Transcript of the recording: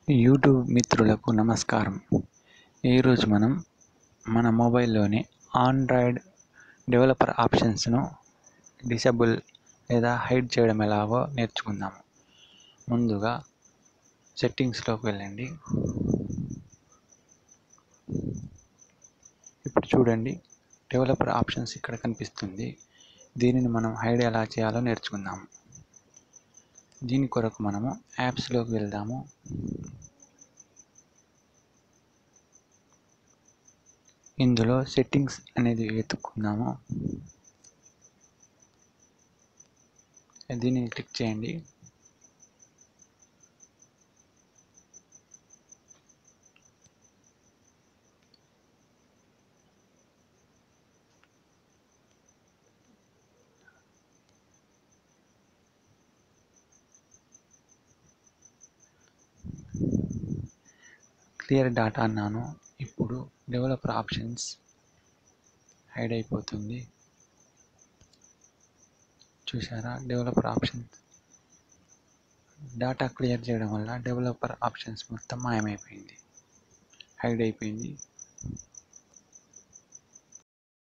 YouTube మిత్రులకు నమస్కారం ఈరోజు మనం మన మొబైల్లోని ఆండ్రాయిడ్ డెవలపర్ ఆప్షన్స్ను డిసేబుల్ లేదా హైడ్ చేయడం ఎలాగో నేర్చుకుందాము ముందుగా సెట్టింగ్స్లోకి వెళ్ళండి ఇప్పుడు చూడండి డెవలపర్ ఆప్షన్స్ ఇక్కడ కనిపిస్తుంది దీనిని మనం హైడ్ ఎలా చేయాలో నేర్చుకుందాము దీని కొరకు మనము యాప్స్లోకి వెళ్దాము ఇందులో సెట్టింగ్స్ అనేది వెతుక్కుందాము దీనిని క్లిక్ చేయండి క్లియర్ డాటా అన్నాను ఇప్పుడు డెవలపర్ ఆప్షన్స్ హైడ్ అయిపోతుంది చూసారా డెవలపర్ ఆప్షన్స్ డాటా క్లియర్ చేయడం వల్ల డెవలపర్ ఆప్షన్స్ మొత్తం మాయమైపోయింది హైడ్ అయిపోయింది